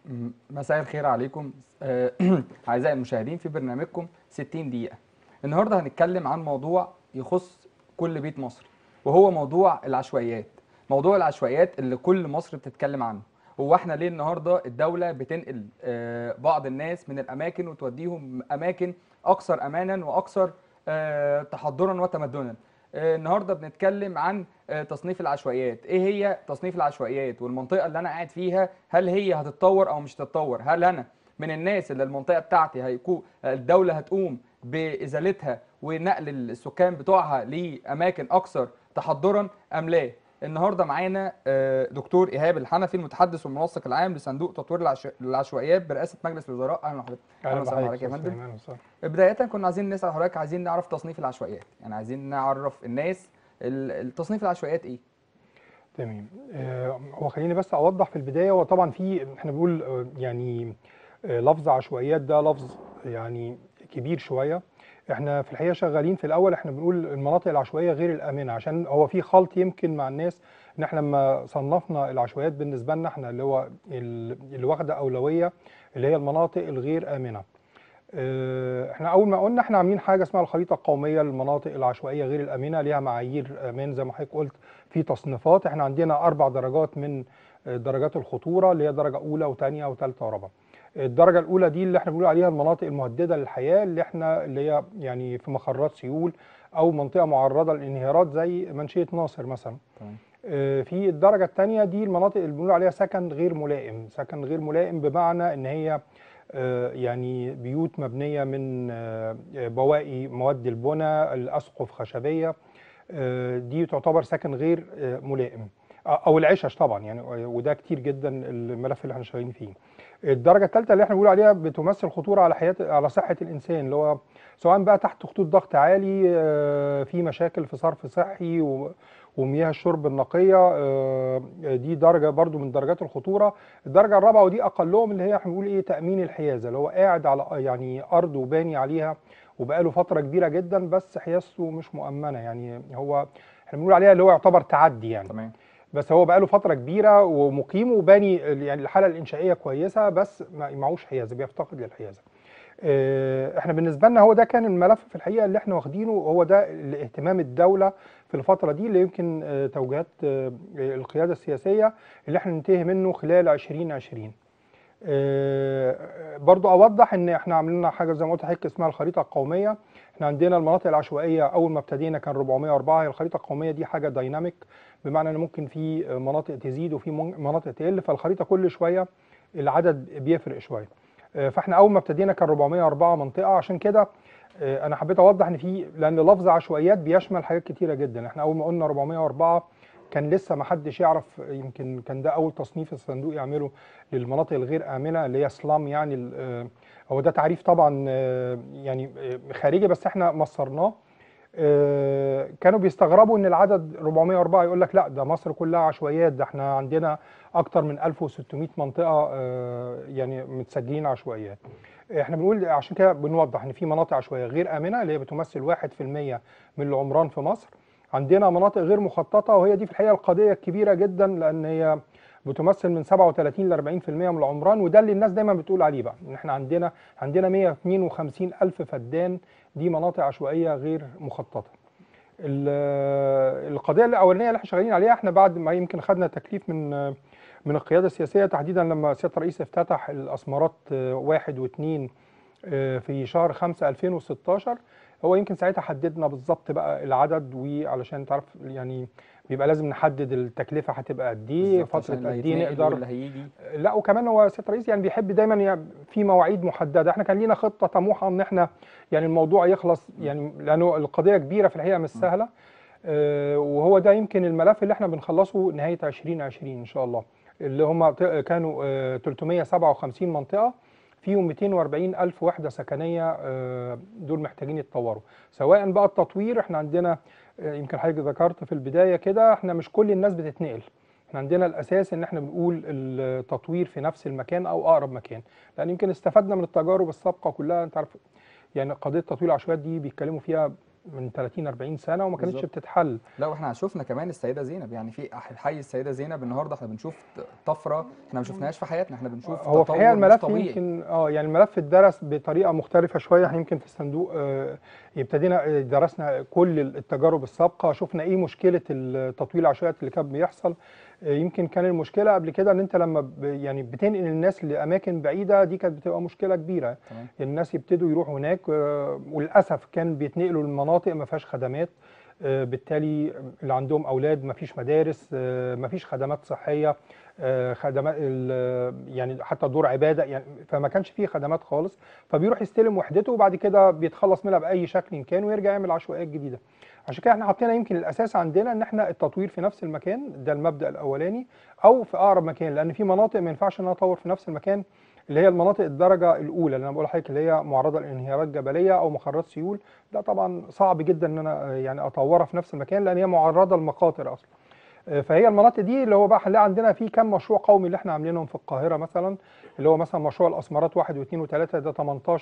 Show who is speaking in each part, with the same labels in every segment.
Speaker 1: م- مساء الخير عليكم آه، أعزائي المشاهدين في برنامجكم 60 دقيقة النهاردة هنتكلم عن موضوع يخص كل بيت مصري وهو موضوع العشوائيات موضوع العشوائيات اللي كل مصر بتتكلم عنه هو احنا ليه النهارده الدولة بتنقل آه، بعض الناس من الأماكن وتوديهم أماكن أكثر أمانا وأكثر آه، تحضرا وتمدنا آه، النهارده بنتكلم عن آه، تصنيف العشوائيات ايه هي تصنيف العشوائيات والمنطقه اللي انا قاعد فيها هل هي هتتطور او مش هتتطور هل انا من الناس اللي المنطقه بتاعتي هيكون الدوله هتقوم بازالتها ونقل السكان بتوعها لاماكن اكثر تحضرا ام لا النهارده معانا آه، دكتور ايهاب الحنفي المتحدث والمنسق العام لصندوق تطوير العش- العشوائيات برئاسه مجلس الوزراء اهلا بحضرتك
Speaker 2: اهلا
Speaker 1: وسهلا
Speaker 2: بحضرتك
Speaker 1: يا
Speaker 2: يا
Speaker 1: فندم
Speaker 2: فندم اهلا وسهلا
Speaker 1: بداية كنا عايزين نسأل حضرتك عايزين نعرف تصنيف العشوائيات يعني عايزين نعرف الناس ال- التصنيف العشوائيات ايه
Speaker 2: تمام آه، هو خليني بس اوضح في البدايه هو طبعا في احنا بنقول آه، يعني آه، لفظ عشوائيات ده لفظ يعني كبير شويه احنا في الحقيقه شغالين في الاول احنا بنقول المناطق العشوائيه غير الامنه عشان هو في خلط يمكن مع الناس ان احنا لما صنفنا العشوائيات بالنسبه لنا احنا اللي هو ال- اللي واخده اولويه اللي هي المناطق الغير امنه آه، احنا اول ما قلنا احنا عاملين حاجه اسمها الخريطه القوميه للمناطق العشوائيه غير الامنه ليها معايير امان زي ما حضرتك قلت في تصنيفات احنا عندنا اربع درجات من آه، درجات الخطوره اللي هي درجه اولى وثانيه وثالثه ورابعه الدرجه الاولى دي اللي احنا بنقول عليها المناطق المهدده للحياه اللي احنا اللي هي يعني في مخرات سيول او منطقه معرضه للانهيارات زي منشيه ناصر مثلا
Speaker 1: تمام
Speaker 2: آه، في الدرجة الثانية دي المناطق اللي بنقول عليها سكن غير ملائم سكن غير ملائم بمعنى ان هي آه، يعني بيوت مبنية من آه، بواقي مواد البناء الأسقف خشبية آه، دي تعتبر سكن غير آه، ملائم آه، او العشش طبعا يعني وده كتير جدا الملف اللي احنا شغالين فيه الدرجه الثالثه اللي احنا بنقول عليها بتمثل خطوره على حياه على صحه الانسان اللي هو سواء بقى تحت خطوط ضغط عالي آه، في مشاكل في صرف صحي و- ومياه الشرب النقيه آه، دي درجه برضو من درجات الخطوره الدرجه الرابعه ودي اقلهم اللي هي احنا بنقول ايه تامين الحيازه اللي هو قاعد على يعني ارض وباني عليها وبقاله فتره كبيره جدا بس حيازته مش مؤمنه يعني هو احنا بنقول عليها اللي هو يعتبر تعدي يعني
Speaker 1: تمام
Speaker 2: بس هو بقاله فتره كبيره ومقيم وباني يعني الحاله الانشائيه كويسه بس ما معهوش حيازه بيفتقد للحيازه آه، احنا بالنسبه لنا هو ده كان الملف في الحقيقه اللي احنا واخدينه وهو ده اهتمام الدوله في الفتره دي اللي يمكن آه، توجيهات آه، القياده السياسيه اللي احنا ننتهي منه خلال 2020 آه، برضو اوضح ان احنا عاملين حاجه زي ما قلت لحضرتك اسمها الخريطه القوميه احنا عندنا المناطق العشوائيه اول ما ابتدينا كان 404 هي الخريطه القوميه دي حاجه دايناميك بمعنى ان ممكن في مناطق تزيد وفي من- مناطق تقل فالخريطه كل شويه العدد بيفرق شويه آه، فاحنا اول ما ابتدينا كان 404 منطقه عشان كده آه، انا حبيت اوضح ان في لان لفظ عشوائيات بيشمل حاجات كتيره جدا احنا اول ما قلنا 404 كان لسه ما حدش يعرف يمكن كان ده اول تصنيف الصندوق يعمله للمناطق الغير امنه اللي هي سلام يعني ال- آه، هو ده تعريف طبعا آه، يعني آه، خارجي بس احنا مصرناه آه، كانوا بيستغربوا ان العدد 404 يقول لك لا ده مصر كلها عشوائيات ده احنا عندنا اكتر من 1600 منطقه آه، يعني متسجلين عشوائيات احنا بنقول عشان كده بنوضح ان في مناطق عشوائيه غير امنه اللي هي بتمثل 1% من العمران في مصر عندنا مناطق غير مخططه وهي دي في الحقيقه القضيه الكبيره جدا لان هي بتمثل من 37 ل 40% من العمران وده اللي الناس دايما بتقول عليه بقى ان احنا عندنا عندنا 152 الف فدان دي مناطق عشوائيه غير مخططه ال- القضيه الاولانيه اللي احنا شغالين عليها احنا بعد ما يمكن خدنا تكليف من من القياده السياسيه تحديدا لما سياده الرئيس افتتح الاسمرات آه، واحد واثنين آه، في شهر 5 2016 هو يمكن ساعتها حددنا بالظبط بقى العدد وعلشان تعرف يعني بيبقى لازم نحدد التكلفه هتبقى قد ايه
Speaker 1: بالظبط،
Speaker 2: فتره
Speaker 1: عشان
Speaker 2: قد
Speaker 1: اللي
Speaker 2: ايه
Speaker 1: هيتنقل
Speaker 2: نقدر
Speaker 1: واللي هيجي
Speaker 2: لا وكمان هو سياده الرئيس يعني بيحب دايما يعني في مواعيد محدده احنا كان لينا خطه طموحه ان احنا يعني الموضوع يخلص يعني لانه القضيه كبيره في الحقيقه مش سهله آه، وهو ده يمكن الملف اللي احنا بنخلصه نهايه 2020 ان شاء الله اللي هم ت- كانوا آه، 357 منطقه فيهم 240 ألف وحدة سكنية آه، دول محتاجين يتطوروا سواء بقى التطوير احنا عندنا آه، يمكن حضرتك ذكرت في البداية كده احنا مش كل الناس بتتنقل احنا عندنا الاساس ان احنا بنقول التطوير في نفس المكان او اقرب مكان لان يمكن استفدنا من التجارب السابقه كلها انت عارف يعني قضيه تطوير العشوائيات دي بيتكلموا فيها من 30 40 سنه وما كانتش
Speaker 1: بالظبط.
Speaker 2: بتتحل
Speaker 1: لا واحنا شفنا كمان السيده زينب يعني في أح- حي السيده زينب النهارده احنا بنشوف طفره احنا ما شفناهاش في حياتنا احنا بنشوف
Speaker 2: هو في
Speaker 1: تطور
Speaker 2: الحقيقه
Speaker 1: مش
Speaker 2: الملف
Speaker 1: طبيعي.
Speaker 2: يمكن اه يعني الملف اتدرس بطريقه مختلفه شويه احنا يمكن في الصندوق آه ابتدينا آه، درسنا كل التجارب السابقه شفنا ايه مشكله التطويل العشوائيات اللي كان بيحصل آه يمكن كان المشكله قبل كده ان انت لما ب يعني بتنقل الناس لاماكن بعيده دي كانت بتبقى مشكله كبيره
Speaker 1: تمام
Speaker 2: الناس يبتدوا يروحوا هناك آه، وللاسف كان بيتنقلوا لمناطق ما فيهاش خدمات آه، بالتالي اللي عندهم اولاد ما فيش مدارس آه، ما فيش خدمات صحيه آه، خدمات ال- يعني حتى دور عباده يعني فما كانش فيه خدمات خالص فبيروح يستلم وحدته وبعد كده بيتخلص منها باي شكل إن كان ويرجع يعمل عشوائيات جديده عشان كده احنا حطينا يمكن الاساس عندنا ان احنا التطوير في نفس المكان ده المبدا الاولاني او في اقرب مكان لان في مناطق ما ينفعش ان انا اطور في نفس المكان اللي هي المناطق الدرجه الاولى اللي انا بقول لحضرتك اللي هي معرضه لانهيارات جبليه او مخرات سيول ده طبعا صعب جدا ان انا آه، يعني اطورها في نفس المكان لان هي معرضه لمخاطر اصلا آه، فهي المناطق دي اللي هو بقى هنلاقي عندنا في كم مشروع قومي اللي احنا عاملينهم في القاهره مثلا اللي هو مثلا مشروع الاسمرات واحد واثنين وثلاثه ده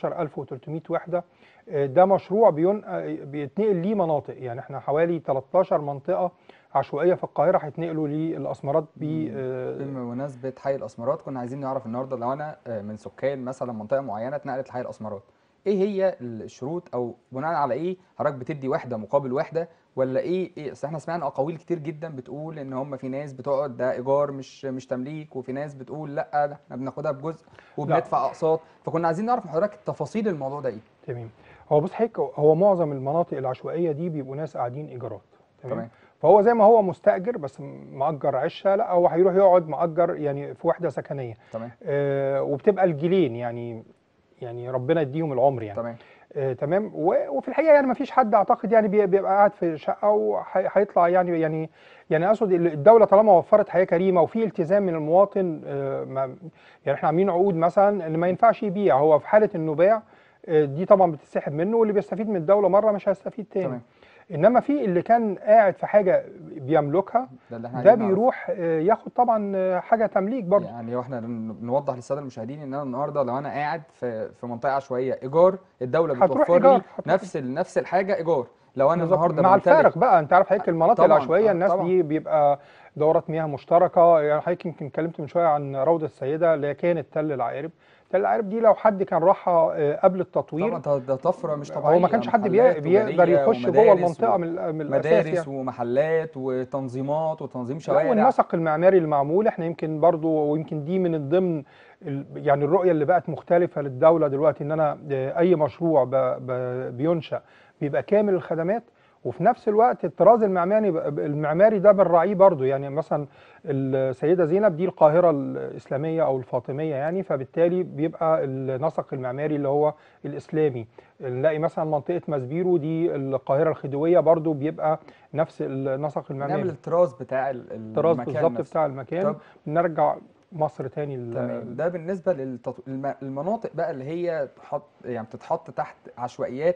Speaker 2: 18300 وحده آه، ده مشروع بين آه، بيتنقل ليه مناطق يعني احنا حوالي 13 منطقه عشوائيه في القاهره هيتنقلوا للاسمرات ب آه،
Speaker 1: بمناسبه حي الاسمرات كنا عايزين نعرف النهارده لو انا آه، من سكان مثلا منطقه معينه اتنقلت لحي الاسمرات ايه هي الشروط او بناء على ايه حضرتك بتدي وحده مقابل وحده ولا ايه ايه اصل احنا سمعنا اقاويل كتير جدا بتقول ان هم في ناس بتقعد ده ايجار مش مش تمليك وفي ناس بتقول لا ده احنا بناخدها بجزء وبندفع اقساط فكنا عايزين نعرف من حضرتك تفاصيل الموضوع ده ايه
Speaker 2: تمام هو بص حضرتك هو معظم المناطق العشوائيه دي بيبقوا ناس قاعدين ايجارات تمام
Speaker 1: تمام
Speaker 2: فهو زي ما هو مستاجر بس مأجر عشه لا هو هيروح يقعد مأجر يعني في وحده سكنيه
Speaker 1: تمام
Speaker 2: آه وبتبقى الجيلين يعني يعني ربنا يديهم العمر يعني
Speaker 1: تمام
Speaker 2: آه تمام و- وفي الحقيقه يعني ما فيش حد اعتقد يعني بي- بيبقى قاعد في شقه وهيطلع يعني يعني يعني اقصد ال- الدوله طالما وفرت حياه كريمه وفي التزام من المواطن آه ما يعني احنا عاملين عقود مثلا ان ما ينفعش يبيع هو في حاله انه باع آه دي طبعا بتتسحب منه واللي بيستفيد من الدوله مره مش هيستفيد تاني
Speaker 1: تمام
Speaker 2: انما في اللي كان قاعد في حاجه بيملكها
Speaker 1: ده اللي احنا
Speaker 2: ده
Speaker 1: عايزين نعرفه.
Speaker 2: بيروح آه، ياخد طبعا آه، حاجه تمليك برضه
Speaker 1: يعني واحنا ن- نوضح للساده المشاهدين ان انا النهارده لو انا قاعد في في منطقه عشوائيه ايجار الدوله
Speaker 2: هتروح
Speaker 1: بتوفر
Speaker 2: إيجار،
Speaker 1: لي
Speaker 2: هتروح
Speaker 1: نفس ال- نفس الحاجه ايجار لو انا
Speaker 2: بالظبط.
Speaker 1: النهارده
Speaker 2: مع
Speaker 1: بمتلك-
Speaker 2: الفارق بقى انت عارف حضرتك المناطق
Speaker 1: طبعاً،
Speaker 2: العشوائيه
Speaker 1: آه،
Speaker 2: الناس
Speaker 1: طبعاً.
Speaker 2: دي بيبقى دورات مياه مشتركه يعني حضرتك يمكن اتكلمت من شويه عن روضه السيده اللي هي كانت تل العقارب تل العقارب دي لو حد كان راحها آه، قبل التطوير
Speaker 1: طبعا ده- ده طفره مش طبيعيه
Speaker 2: هو ما كانش حد بي-
Speaker 1: محلات
Speaker 2: بيقدر
Speaker 1: تجارية
Speaker 2: يخش جوه
Speaker 1: ومدارس
Speaker 2: المنطقه
Speaker 1: و-
Speaker 2: من ال- من الاساس
Speaker 1: مدارس
Speaker 2: يعني
Speaker 1: ومحلات وتنظيمات وتنظيم
Speaker 2: لا
Speaker 1: شوارع
Speaker 2: والنسق المعماري المعمول احنا يمكن برضو ويمكن دي من ضمن ال- يعني الرؤيه اللي بقت مختلفه للدوله دلوقتي ان انا آه، اي مشروع ب- ب- بينشا بيبقى كامل الخدمات وفي نفس الوقت الطراز المعماري المعماري ده بنراعيه برضو يعني مثلا السيده زينب دي القاهره الاسلاميه او الفاطميه يعني فبالتالي بيبقى النسق المعماري اللي هو الاسلامي نلاقي مثلا منطقه مسبيرو دي القاهره الخديويه برضو بيبقى نفس النسق المعماري
Speaker 1: نعمل الطراز بتاع ال-
Speaker 2: الطراز
Speaker 1: المكان
Speaker 2: بالظبط
Speaker 1: نفسه.
Speaker 2: بتاع المكان
Speaker 1: طب
Speaker 2: نرجع مصر تاني ل-
Speaker 1: تمام ده بالنسبه للمناطق بقى اللي هي تحط يعني بتتحط تحت عشوائيات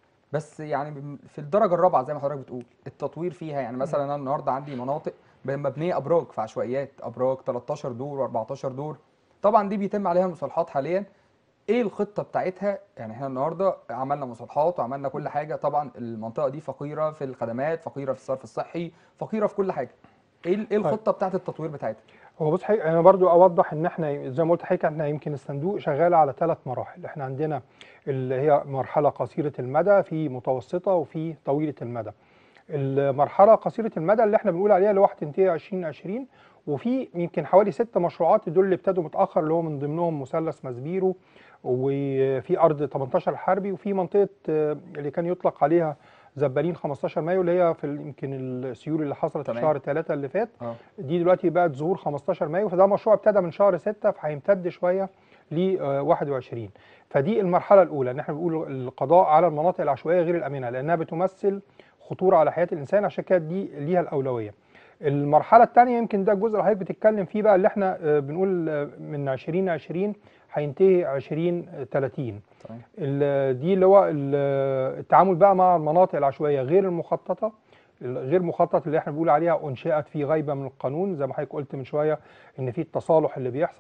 Speaker 1: بس يعني بم- في الدرجه الرابعه زي ما حضرتك بتقول التطوير فيها يعني مثلا انا النهارده عندي مناطق ب- مبنيه ابراج في عشوائيات ابراج 13 دور و14 دور طبعا دي بيتم عليها المصالحات حاليا ايه الخطه بتاعتها يعني احنا النهارده عملنا مصالحات وعملنا كل حاجه طبعا المنطقه دي فقيره في الخدمات فقيره في الصرف الصحي فقيره في كل حاجه ايه ال- ايه
Speaker 2: طيب.
Speaker 1: الخطه بتاعت التطوير بتاعتها
Speaker 2: هو بص حقيقة انا برضو اوضح ان احنا زي ما قلت حضرتك احنا يمكن الصندوق شغال على ثلاث مراحل احنا عندنا اللي هي مرحله قصيره المدى في متوسطه وفي طويله المدى المرحله قصيره المدى اللي احنا بنقول عليها اللي هو هتنتهي 2020 وفي يمكن حوالي ست مشروعات دول اللي ابتدوا متاخر اللي هو من ضمنهم مثلث مسبيرو وفي ارض 18 الحربي وفي منطقه آه، اللي كان يطلق عليها زبالين 15 مايو اللي هي في ال- يمكن السيول اللي حصلت في
Speaker 1: تمام.
Speaker 2: شهر 3 اللي فات
Speaker 1: اه
Speaker 2: دي دلوقتي بقت ظهور 15 مايو فده مشروع ابتدى من شهر 6 فهيمتد شويه ل 21 فدي المرحله الاولى ان احنا بنقول القضاء على المناطق العشوائيه غير الامنه لانها بتمثل خطوره على حياه الانسان عشان كده دي ليها الاولويه المرحله الثانيه يمكن ده الجزء اللي حضرتك بتتكلم فيه بقى اللي احنا آه، بنقول آه، من 2020 هينتهي 2030
Speaker 1: تمام
Speaker 2: ال- دي اللي هو ال- التعامل بقى مع المناطق العشوائيه غير المخططه غير مخطط اللي احنا بنقول عليها انشئت في غيبه من القانون زي ما حضرتك قلت من شويه ان في التصالح اللي بيحصل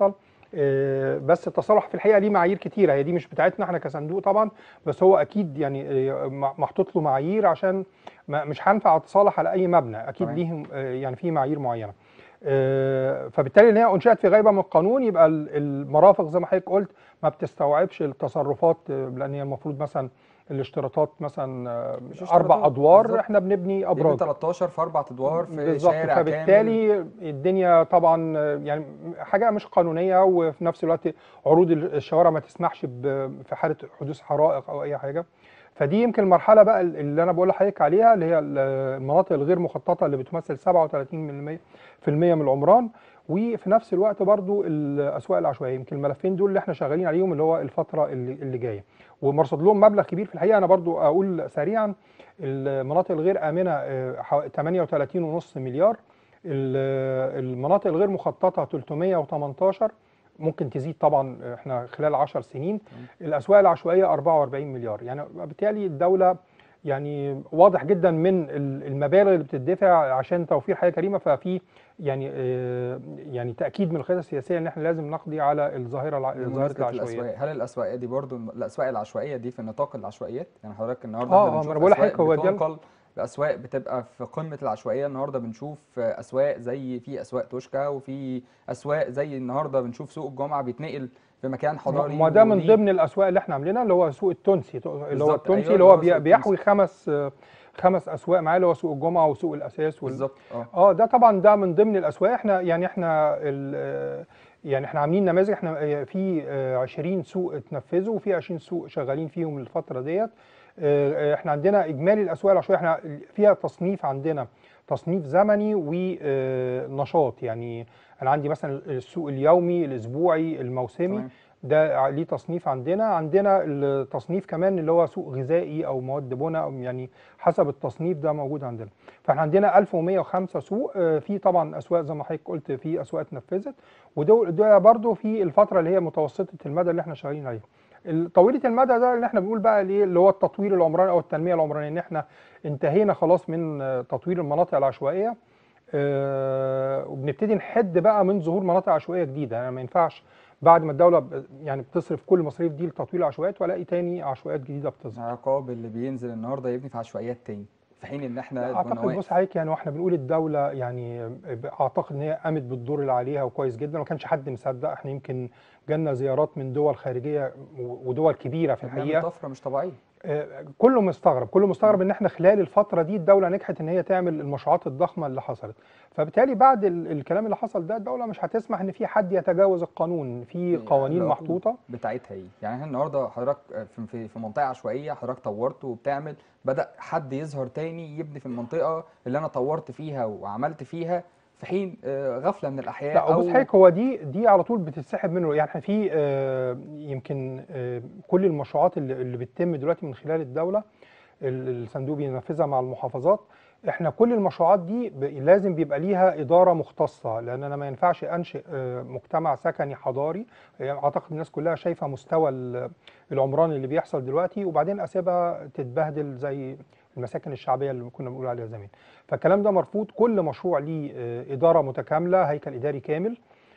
Speaker 2: آه، بس التصالح في الحقيقه ليه معايير كتيره هي دي مش بتاعتنا احنا كصندوق طبعا بس هو اكيد يعني آه، م- محطوط له معايير عشان ما- مش هينفع اتصالح على اي مبنى اكيد
Speaker 1: تمام.
Speaker 2: ليهم آه، يعني في معايير معينه آه، فبالتالي ان هي انشئت في غيبه من القانون يبقى ال- المرافق زي ما حضرتك قلت ما بتستوعبش التصرفات آه، لان هي المفروض مثلا الاشتراطات مثلا آه،
Speaker 1: مش
Speaker 2: اربع
Speaker 1: اشتراطات،
Speaker 2: ادوار
Speaker 1: بالظبط.
Speaker 2: احنا بنبني
Speaker 1: ابراج
Speaker 2: ابراج
Speaker 1: 13 في اربع ادوار في
Speaker 2: بالظبط
Speaker 1: شارع كامل
Speaker 2: فبالتالي الدنيا طبعا يعني حاجه مش قانونيه وفي نفس الوقت عروض الشوارع ما تسمحش ب- في حاله حدوث حرائق او اي حاجه فدي يمكن المرحله بقى اللي انا بقول لحضرتك عليها اللي هي المناطق الغير مخططه اللي بتمثل 37% في المية من العمران وفي نفس الوقت برضو الاسواق العشوائيه يمكن الملفين دول اللي احنا شغالين عليهم اللي هو الفتره اللي, اللي جايه ومرصد لهم مبلغ كبير في الحقيقه انا برضو اقول سريعا المناطق الغير امنه آه، حو- 38.5 مليار ال- المناطق الغير مخططه 318 ممكن تزيد طبعا احنا خلال 10 سنين الاسواق العشوائيه 44 مليار يعني بالتالي الدوله يعني واضح جدا من ال- المبالغ اللي بتدفع عشان توفير حياه كريمه ففي يعني آه، يعني تاكيد من القياده السياسيه ان احنا لازم نقضي على الظاهره الع- ظاهره
Speaker 1: بمناسبة
Speaker 2: العشوائيات
Speaker 1: الاسواق هل الاسواق دي برضو الاسواق العشوائيه دي في نطاق العشوائيات يعني حضرتك النهارده
Speaker 2: آه،
Speaker 1: احنا
Speaker 2: آه،
Speaker 1: بنشوف
Speaker 2: ما أنا بقول
Speaker 1: أسواق
Speaker 2: لحضرتك هو ده ال-
Speaker 1: بتنقل اسواق بتبقى في قمه العشوائيه النهارده بنشوف اسواق زي في اسواق توشكا وفي اسواق زي النهارده بنشوف سوق الجمعه بيتنقل في مكان حضاري
Speaker 2: ما ده من
Speaker 1: وليه-
Speaker 2: ضمن الاسواق اللي احنا عاملينها اللي هو سوق التونسي اللي هو
Speaker 1: بالظبط،
Speaker 2: التونسي
Speaker 1: أيوة،
Speaker 2: اللي هو
Speaker 1: اللي هو
Speaker 2: بي-
Speaker 1: سوق
Speaker 2: بيحوي خمس آه، خمس اسواق معاه اللي هو سوق الجمعه وسوق الاساس وال...
Speaker 1: بالظبط اه
Speaker 2: اه ده طبعا ده من ضمن الاسواق احنا يعني احنا ال- آه، يعني احنا عاملين نماذج احنا آه، في آه، 20 سوق اتنفذوا وفي 20 سوق شغالين فيهم الفتره ديت آه، آه، احنا عندنا اجمالي الاسواق العشوائيه احنا فيها تصنيف عندنا تصنيف زمني ونشاط يعني انا عندي مثلا السوق اليومي الاسبوعي الموسمي
Speaker 1: تمام.
Speaker 2: ده ليه تصنيف عندنا عندنا التصنيف كمان اللي هو سوق غذائي او مواد بناء أو يعني حسب التصنيف ده موجود عندنا فاحنا عندنا 1105 سوق آه، في طبعا اسواق زي ما حضرتك قلت في اسواق اتنفذت ودول ده برضو في الفتره اللي هي متوسطه المدى اللي احنا شغالين عليها طويله المدى ده اللي احنا بنقول بقى ليه اللي هو التطوير العمراني او التنميه العمرانيه ان احنا انتهينا خلاص من آه، تطوير المناطق العشوائيه آه، وبنبتدي نحد بقى من ظهور مناطق عشوائيه جديده يعني ما ينفعش بعد ما الدوله ب- يعني بتصرف كل المصاريف دي لتطوير العشوائيات والاقي تاني عشوائيات جديده بتظهر
Speaker 1: عقاب اللي بينزل النهارده يبني في عشوائيات تاني في حين ان احنا
Speaker 2: اعتقد
Speaker 1: كنا واقف.
Speaker 2: بص عليك يعني واحنا بنقول الدوله يعني اعتقد ان هي قامت بالدور اللي عليها وكويس جدا ما كانش حد مصدق احنا يمكن جالنا زيارات من دول خارجيه و- ودول كبيره في
Speaker 1: بنعمل
Speaker 2: الحقيقه
Speaker 1: طفره مش طبيعيه
Speaker 2: آه، كله مستغرب كله مستغرب ان احنا خلال الفتره دي الدوله نجحت ان هي تعمل المشروعات الضخمه اللي حصلت فبالتالي بعد ال- الكلام اللي حصل ده الدوله مش هتسمح ان في حد يتجاوز القانون في قوانين
Speaker 1: العقوبة
Speaker 2: محطوطه
Speaker 1: بتاعتها ايه يعني احنا النهارده حضرتك في في, في منطقه عشوائيه حضرتك طورت وبتعمل بدا حد يظهر تاني يبني في المنطقه اللي انا طورت فيها وعملت فيها في حين آه، غفله من الاحياء
Speaker 2: لا
Speaker 1: او
Speaker 2: بص حضرتك هو دي دي على طول بتتسحب منه يعني احنا في آه، يمكن آه، كل المشروعات اللي اللي بتتم دلوقتي من خلال الدوله ال- الصندوق بينفذها مع المحافظات احنا كل المشروعات دي ب- لازم بيبقى ليها اداره مختصه لان انا ما ينفعش انشئ آه، مجتمع سكني حضاري يعني اعتقد الناس كلها شايفه مستوى ال- العمران اللي بيحصل دلوقتي وبعدين اسيبها تتبهدل زي المساكن الشعبيه اللي كنا بنقول عليها زمان فالكلام ده مرفوض كل مشروع ليه آه، اداره متكامله هيكل اداري كامل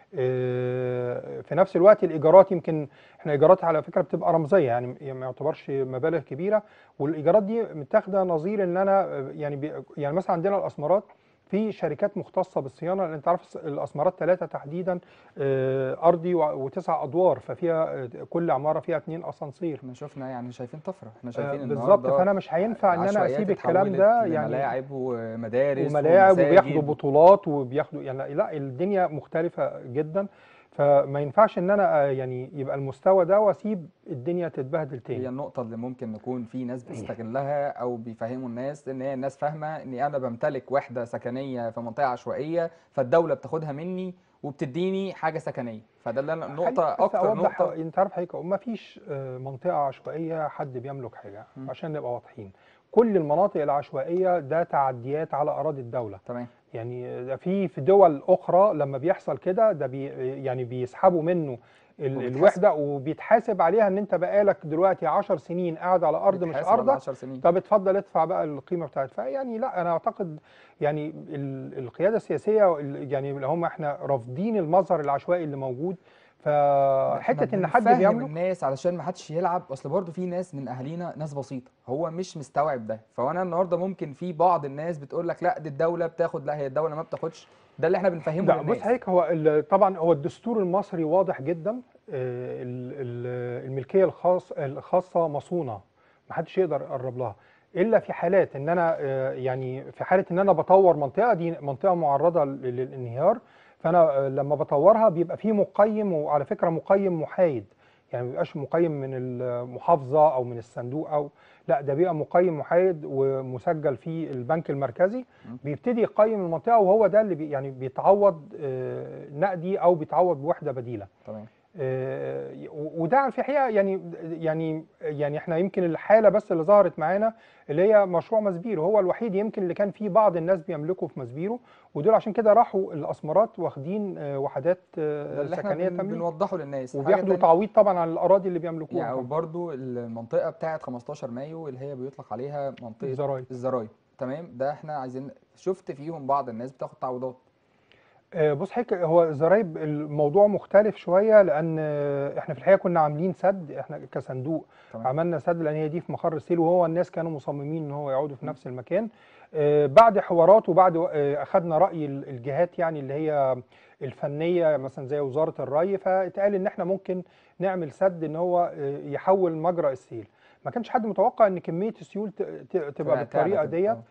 Speaker 2: آه، في نفس الوقت الايجارات يمكن احنا ايجارات على فكره بتبقى رمزيه يعني يعني ما يعتبرش مبالغ كبيره والايجارات دي متاخده نظير ان انا آه، يعني بي يعني مثلا عندنا الاسمرات في شركات مختصه بالصيانه لان انت عارف الس- الاسمرات ثلاثه تحديدا آه، ارضي وع- وتسع ادوار ففيها آه، كل عماره فيها اثنين اسانسير
Speaker 1: احنا شفنا يعني شايفين طفره احنا
Speaker 2: آه،
Speaker 1: شايفين
Speaker 2: بالظبط
Speaker 1: النهارده
Speaker 2: فانا مش هينفع ان انا
Speaker 1: عشوائيات
Speaker 2: اسيب الكلام
Speaker 1: اتحولت
Speaker 2: ده يعني
Speaker 1: لملاعب ومدارس
Speaker 2: وملاعب وبياخدوا
Speaker 1: ومساجد.
Speaker 2: بطولات وبياخدوا يعني لا الدنيا مختلفة جدا فما ينفعش ان انا آه، يعني يبقى المستوى ده واسيب الدنيا تتبهدل
Speaker 1: هي
Speaker 2: تاني
Speaker 1: النقطة اللي ممكن نكون في ناس بتستغلها أو بيفهموا الناس إن هي الناس فاهمة إني أنا بمتلك وحدة سكنية في منطقة عشوائية فالدولة بتاخدها مني وبتديني حاجة سكنية فده اللي أنا نقطة
Speaker 2: حقيقي بس
Speaker 1: أكتر
Speaker 2: أوضح
Speaker 1: نقطة
Speaker 2: انت عارف حضرتك ما فيش آه، منطقة عشوائية حد بيملك حاجة
Speaker 1: م.
Speaker 2: عشان نبقى واضحين كل المناطق العشوائية ده تعديات على أراضي الدولة
Speaker 1: تمام
Speaker 2: يعني ده في في دول اخرى لما بيحصل كده ده بي يعني بيسحبوا منه ال-
Speaker 1: وبيتحاسب.
Speaker 2: الوحده وبيتحاسب عليها ان انت بقالك دلوقتي 10 سنين قاعد على ارض مش
Speaker 1: بيتحاسب على
Speaker 2: ارضك
Speaker 1: 10 سنين
Speaker 2: طب اتفضل ادفع بقى القيمه بتاعتها فيعني لا انا اعتقد يعني ال- القياده السياسيه ال- يعني اللي هم احنا رافضين المظهر العشوائي اللي موجود فحته ان حد
Speaker 1: بنفهم
Speaker 2: بيملك
Speaker 1: الناس علشان ما حدش يلعب اصل برضو في ناس من اهالينا ناس بسيطه هو مش مستوعب ده فانا النهارده ممكن في بعض الناس بتقول لك لا دي الدوله بتاخد لا هي الدوله ما بتاخدش ده اللي احنا بنفهمه
Speaker 2: لا بص
Speaker 1: للناس
Speaker 2: هيك هو ال- طبعا هو الدستور المصري واضح جدا آه، ال- ال- الملكيه الخاص الخاصه مصونه ما حدش يقدر يقرب لها الا في حالات ان انا آه، يعني في حاله ان انا بطور منطقه دي منطقه معرضه لل- للانهيار فانا آه، لما بطورها بيبقى في مقيم وعلى فكره مقيم محايد يعني ما بيبقاش مقيم من المحافظه او من الصندوق او لا ده بيبقى مقيم محايد ومسجل في البنك المركزي بيبتدي يقيم المنطقه وهو ده اللي بي يعني بيتعوض آه، نقدي او بيتعوض بوحده بديله
Speaker 1: تمام
Speaker 2: آه، و- وده في الحقيقه يعني يعني يعني احنا يمكن الحاله بس اللي ظهرت معانا اللي هي مشروع مسبيرو هو الوحيد يمكن اللي كان فيه بعض الناس بيملكوا في مسبيرو ودول عشان كده راحوا الاسمرات واخدين آه، وحدات
Speaker 1: ده
Speaker 2: آه،
Speaker 1: اللي احنا
Speaker 2: سكنيه
Speaker 1: بن-
Speaker 2: تمليك
Speaker 1: بنوضحه للناس حاجة
Speaker 2: وبياخدوا
Speaker 1: تانية،
Speaker 2: تعويض طبعا عن الاراضي اللي بيملكوها
Speaker 1: يعني
Speaker 2: طبعاً.
Speaker 1: برضو المنطقه بتاعه 15 مايو اللي هي بيطلق عليها منطقه
Speaker 2: الزراير
Speaker 1: الزراير تمام ده احنا عايزين شفت فيهم بعض الناس بتاخد تعويضات
Speaker 2: آه، بص حضرتك هو الزرايب الموضوع مختلف شويه لان آه، احنا في الحقيقه كنا عاملين سد احنا كصندوق
Speaker 1: تمام.
Speaker 2: عملنا سد لان هي دي في مقر السيل وهو الناس كانوا مصممين ان هو يقعدوا في نفس المكان آه، بعد حوارات وبعد آه، اخذنا راي ال- الجهات يعني اللي هي الفنيه مثلا زي وزاره الري فاتقال ان احنا ممكن نعمل سد ان هو آه، يحول مجرى السيل ما كانش حد متوقع ان كميه السيول ت- ت- تبقى
Speaker 1: تعلى
Speaker 2: بالطريقه
Speaker 1: كده.
Speaker 2: ديت
Speaker 1: آه.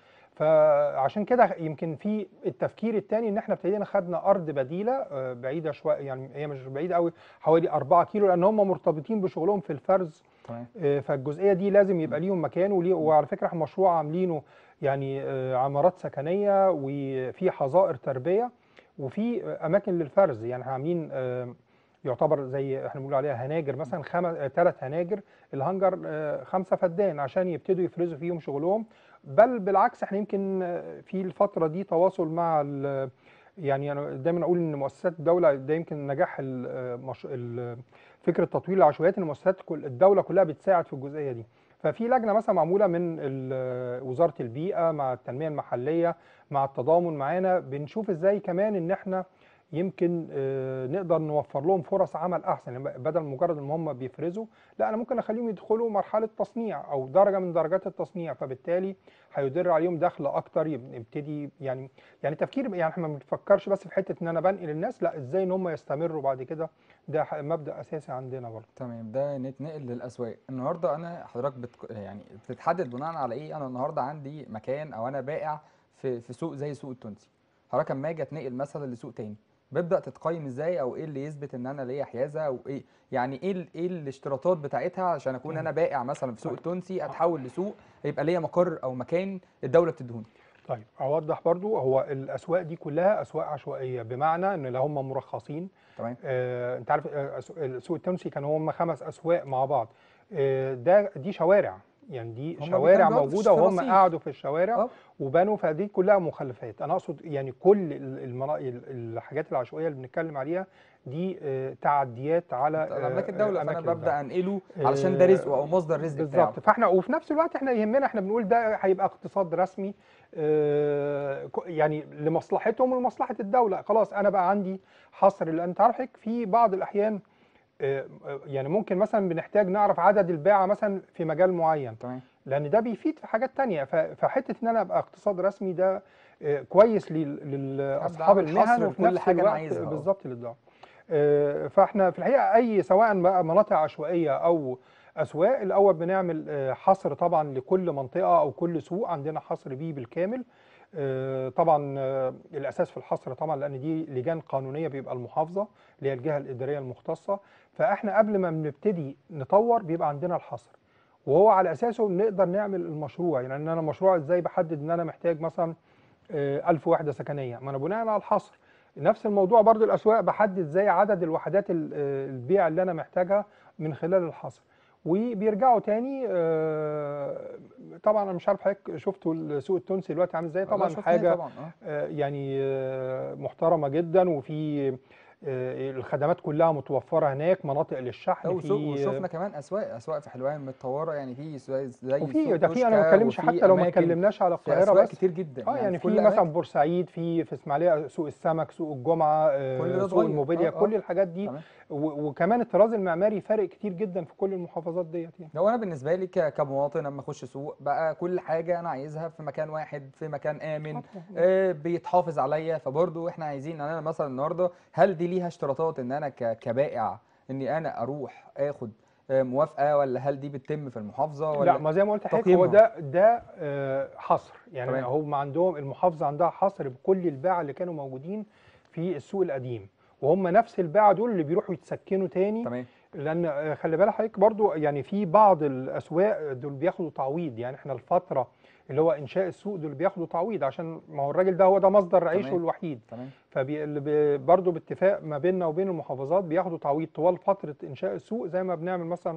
Speaker 2: فعشان كده يمكن في التفكير الثاني ان احنا ابتدينا خدنا ارض بديله آه، بعيده شويه يعني هي مش بعيده قوي حوالي 4 كيلو لان هم مرتبطين بشغلهم في الفرز
Speaker 1: تمام
Speaker 2: آه، فالجزئيه دي لازم يبقى ليهم مكان وليه وعلى فكره احنا مشروع عاملينه يعني آه، عمارات سكنيه وفي حظائر تربيه وفي آه، اماكن للفرز يعني احنا عاملين آه، يعتبر زي احنا بنقول عليها هناجر مثلا خمس ثلاث هناجر الهنجر آه، خمسه فدان عشان يبتدوا يفرزوا فيهم شغلهم بل بالعكس احنا يمكن آه، في الفتره دي تواصل مع ال- يعني انا دايما اقول ان مؤسسات الدوله ده يمكن نجاح ال- آه، مش- ال- فكره تطوير العشوائيات ان مؤسسات كل الدوله كلها بتساعد في الجزئيه دي ففي لجنه مثلا معموله من ال- وزاره البيئه مع التنميه المحليه مع التضامن معانا بنشوف ازاي كمان ان احنا يمكن آه، نقدر نوفر لهم فرص عمل احسن يعني بدل مجرد ان هم بيفرزوا لا انا ممكن اخليهم يدخلوا مرحله تصنيع او درجه من درجات التصنيع فبالتالي هيدر عليهم دخل اكتر يب- يبتدي يعني يعني تفكير يعني احنا ما بنفكرش بس في حته ان انا بنقل الناس لا ازاي ان هم يستمروا بعد كده ده ح- مبدا اساسي عندنا برضه
Speaker 1: تمام ده نتنقل للاسواق النهارده انا حضرتك بت... يعني بتتحدد بناء على ايه انا النهارده عندي مكان او انا بائع في في سوق زي السوق التونسي حضرتك اما اجي اتنقل مثلا لسوق تاني ببدا تتقيم ازاي او ايه اللي يثبت ان انا ليا حيازه او ايه يعني ايه ال- ايه الاشتراطات بتاعتها عشان اكون انا بائع مثلا في سوق التونسي اتحول لسوق يبقى ليا مقر او مكان الدوله بتديهوني
Speaker 2: طيب اوضح برضو هو الاسواق دي كلها اسواق عشوائيه بمعنى ان لا هم مرخصين
Speaker 1: تمام
Speaker 2: آه انت عارف آه، أسو- السوق التونسي كانوا هم خمس اسواق مع بعض آه ده دي شوارع يعني دي
Speaker 1: هم
Speaker 2: شوارع
Speaker 1: كانوا بيقعدوا في
Speaker 2: موجوده وهم
Speaker 1: الرصيف.
Speaker 2: قعدوا في الشوارع
Speaker 1: اه
Speaker 2: وبنوا فدي كلها مخلفات انا اقصد يعني كل ال- المنا... ال- الحاجات العشوائيه اللي بنتكلم عليها دي آه، تعديات على
Speaker 1: على املاك
Speaker 2: آه،
Speaker 1: الدوله فانا
Speaker 2: أماكن الدولة.
Speaker 1: ببدا انقله علشان ده رزقه او مصدر رزق بتاعه
Speaker 2: بالظبط فاحنا وفي نفس الوقت احنا يهمنا احنا بنقول ده هيبقى اقتصاد رسمي آه، ك- يعني لمصلحتهم ولمصلحه الدوله خلاص انا بقى عندي حصر لان انت عارف حضرتك في بعض الاحيان آه، آه، يعني ممكن مثلا بنحتاج نعرف عدد الباعه مثلا في مجال معين
Speaker 1: تمام
Speaker 2: لان ده بيفيد في حاجات تانية ف- فحته ان انا ابقى اقتصاد رسمي ده آه، كويس لل- لاصحاب
Speaker 1: أعمل
Speaker 2: المهن
Speaker 1: حصر
Speaker 2: وفي
Speaker 1: لكل
Speaker 2: نفس
Speaker 1: حاجة أنا
Speaker 2: الوقت
Speaker 1: عايزها، آه.
Speaker 2: بالظبط للدعم آه، فاحنا في الحقيقه اي سواء بقى مناطق عشوائيه او اسواق الاول بنعمل آه، حصر طبعا لكل منطقه او كل سوق عندنا حصر بيه بالكامل آه، طبعا آه، الاساس في الحصر طبعا لان دي لجان قانونيه بيبقى المحافظه اللي هي الجهه الاداريه المختصه فاحنا قبل ما بنبتدي نطور بيبقى عندنا الحصر وهو على اساسه نقدر نعمل المشروع يعني ان انا مشروع ازاي بحدد ان انا محتاج مثلا آه، 1000 وحده سكنيه ما انا بناء على الحصر نفس الموضوع برضو الاسواق بحدد ازاي عدد الوحدات ال- آه، البيع اللي انا محتاجها من خلال الحصر وبيرجعوا تاني آه، طبعا انا مش عارف حضرتك شفتوا السوق التونسي دلوقتي عامل ازاي
Speaker 1: والله
Speaker 2: طبعا
Speaker 1: شفناه
Speaker 2: حاجه
Speaker 1: طبعا اه
Speaker 2: آه، يعني آه، محترمه جدا وفي آه، الخدمات كلها متوفره هناك مناطق للشحن
Speaker 1: لا وسوق
Speaker 2: في
Speaker 1: وشفنا كمان اسواق اسواق في حلوان متطوره يعني في زي زي
Speaker 2: وفي
Speaker 1: سوق
Speaker 2: ده في انا ما
Speaker 1: توشكا
Speaker 2: بتكلمش
Speaker 1: وفي
Speaker 2: حتى لو ما
Speaker 1: أماكن
Speaker 2: اتكلمناش على
Speaker 1: في
Speaker 2: القاهره
Speaker 1: اسواق
Speaker 2: بس
Speaker 1: كتير جدا
Speaker 2: اه يعني
Speaker 1: في
Speaker 2: في
Speaker 1: كل
Speaker 2: مثلا
Speaker 1: الأماكن.
Speaker 2: بورسعيد في في اسماعيليه سوق السمك سوق الجمعه آه،
Speaker 1: كل ده
Speaker 2: سوق
Speaker 1: صغير.
Speaker 2: الموبيليا
Speaker 1: آه، آه.
Speaker 2: كل الحاجات دي
Speaker 1: تمام.
Speaker 2: و- وكمان الطراز المعماري فارق كتير جدا في كل المحافظات ديت يعني
Speaker 1: لو انا بالنسبه لي ك- كمواطن لما اخش سوق بقى كل حاجه انا عايزها في مكان واحد في مكان امن آه، بيتحافظ عليا فبرضو احنا عايزين ان انا مثلا النهارده هل دي ليها اشتراطات ان انا ك- كبائع اني انا اروح اخد آه، موافقه ولا هل دي بتتم في المحافظه ولا
Speaker 2: لا ما زي ما قلت لحضرتك
Speaker 1: تقييمها.
Speaker 2: هو ده ده آه، حصر يعني
Speaker 1: تمام.
Speaker 2: هم عندهم المحافظه عندها حصر بكل الباعه اللي كانوا موجودين في السوق القديم وهم نفس الباعه دول اللي بيروحوا يتسكنوا تاني
Speaker 1: تمام
Speaker 2: لان آه، خلي بالك حضرتك برضو يعني في بعض الاسواق دول بياخدوا تعويض يعني احنا الفتره اللي هو انشاء السوق دول بياخدوا تعويض عشان ما هو الراجل ده هو ده مصدر عيشه
Speaker 1: تمام.
Speaker 2: الوحيد
Speaker 1: تمام
Speaker 2: فبرضه باتفاق ما بيننا وبين المحافظات بياخدوا تعويض طوال فتره انشاء السوق زي ما بنعمل مثلا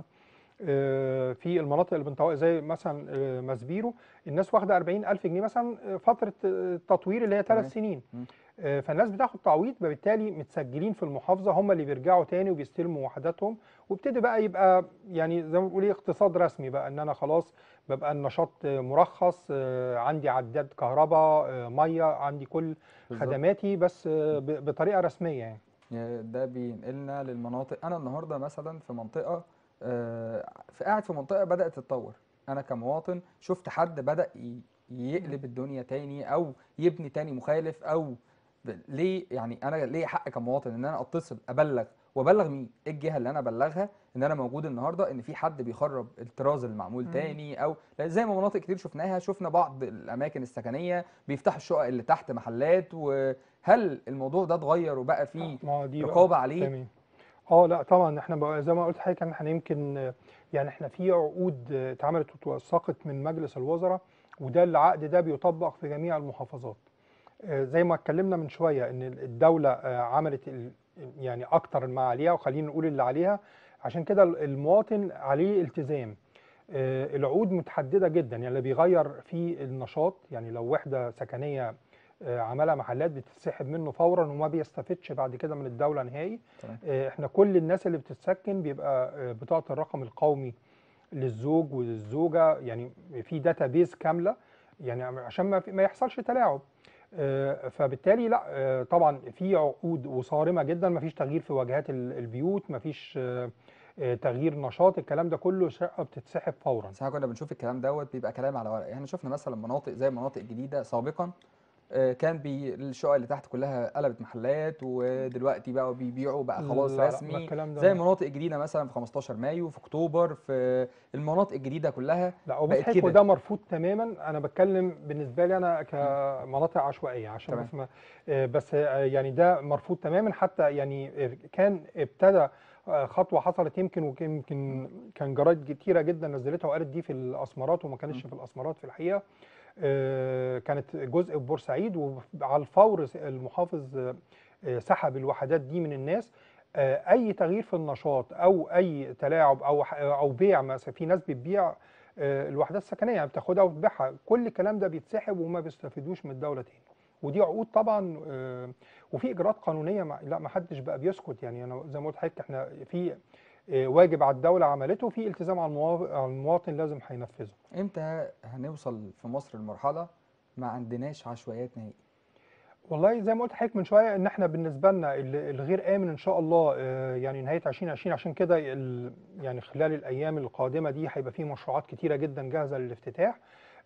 Speaker 2: آه، في المناطق اللي بنطوق زي مثلا آه، ماسبيرو الناس واخده 40000 جنيه مثلا آه، فتره آه، التطوير اللي هي
Speaker 1: تمام.
Speaker 2: ثلاث سنين
Speaker 1: مم.
Speaker 2: آه، فالناس بتاخد تعويض فبالتالي متسجلين في المحافظه هم اللي بيرجعوا تاني وبيستلموا وحداتهم وابتدي بقى يبقى يعني زي ما بنقول ايه اقتصاد رسمي بقى ان انا خلاص ببقى النشاط آه، مرخص آه، عندي عداد كهرباء آه، ميه عندي كل
Speaker 1: بالظبط.
Speaker 2: خدماتي بس آه، ب- بطريقه رسميه يعني
Speaker 1: يعني ده بينقلنا للمناطق انا النهارده مثلا في منطقه آه، في قاعد في منطقه بدات تتطور انا كمواطن شفت حد بدا ي- يقلب الدنيا تاني او يبني تاني مخالف او ب- ليه يعني انا ليه حق كمواطن ان انا اتصل ابلغ وابلغ مين ايه الجهه اللي انا ابلغها ان انا موجود النهارده ان في حد بيخرب الطراز المعمول
Speaker 2: مم.
Speaker 1: تاني او لأن زي ما مناطق كتير شفناها شفنا بعض الاماكن السكنيه بيفتحوا الشقق اللي تحت محلات وهل الموضوع ده اتغير وبقى فيه
Speaker 2: ما هو دي بقى
Speaker 1: رقابه عليه
Speaker 2: تمام اه لا طبعا احنا بقى زي ما قلت حضرتك احنا يمكن آه، يعني احنا في عقود آه، اتعملت واتوثقت من مجلس الوزراء وده العقد ده بيطبق في جميع المحافظات آه، زي ما اتكلمنا من شويه ان الدوله آه، عملت ال- يعني اكتر ما عليها وخلينا نقول اللي عليها عشان كده المواطن عليه التزام آه، العقود متحدده جدا يعني اللي بيغير في النشاط يعني لو وحده سكنيه آه، عملها محلات بتتسحب منه فورا وما بيستفدش بعد كده من الدوله نهائي
Speaker 1: تمام.
Speaker 2: آه، احنا كل الناس اللي بتتسكن بيبقى آه، بطاقه الرقم القومي للزوج وللزوجه يعني في داتا بيز كامله يعني عشان ما في- ما يحصلش تلاعب آه، فبالتالي لا آه، طبعا في عقود وصارمه جدا ما فيش تغيير في واجهات ال- البيوت ما فيش آه، آه، تغيير نشاط الكلام ده كله شقه بتتسحب فورا
Speaker 1: بس احنا كنا بنشوف الكلام دوت بيبقى كلام على ورق احنا شفنا مثلا مناطق زي مناطق جديده سابقا آه، كان بي الشقق اللي تحت كلها قلبت محلات ودلوقتي بقى بيبيعوا بقى خلاص
Speaker 2: لا لا، ما
Speaker 1: رسمي
Speaker 2: الكلام ده
Speaker 1: زي
Speaker 2: ما-
Speaker 1: مناطق جديده مثلا في 15 مايو في اكتوبر في المناطق الجديده كلها
Speaker 2: لا وبص
Speaker 1: بقت
Speaker 2: حضرتك
Speaker 1: كده.
Speaker 2: وده مرفوض تماما انا بتكلم بالنسبه لي انا كمناطق عشوائيه عشان
Speaker 1: تمام.
Speaker 2: بس ما آه، بس آه، يعني ده مرفوض تماما حتى يعني آه، كان ابتدى آه، خطوه حصلت يمكن ويمكن كان جرايد كتيره جدا نزلتها وقالت دي في الاسمرات وما كانتش في الاسمرات في الحقيقه آه، كانت جزء في بورسعيد وعلى الفور المحافظ آه، آه، سحب الوحدات دي من الناس آه، اي تغيير في النشاط او اي تلاعب او ح- او بيع مثلا في ناس بتبيع آه، الوحدات السكنيه يعني بتاخدها وتبيعها كل الكلام ده بيتسحب وما بيستفيدوش من الدوله تاني ودي عقود طبعا آه، وفي اجراءات قانونيه ما لا ما حدش بقى بيسكت يعني انا زي ما قلت لحضرتك احنا في آه، واجب على الدوله عملته وفي التزام على الموا- على المواطن لازم هينفذه
Speaker 1: امتى هنوصل في مصر لمرحله ما عندناش عشوائيات نهائي
Speaker 2: والله زي ما قلت لحضرتك من شويه ان احنا بالنسبه لنا ال- الغير امن ان شاء الله آه، يعني نهايه 2020 عشان كده ال- يعني خلال الايام القادمه دي هيبقى في مشروعات كتيره جدا جاهزه للافتتاح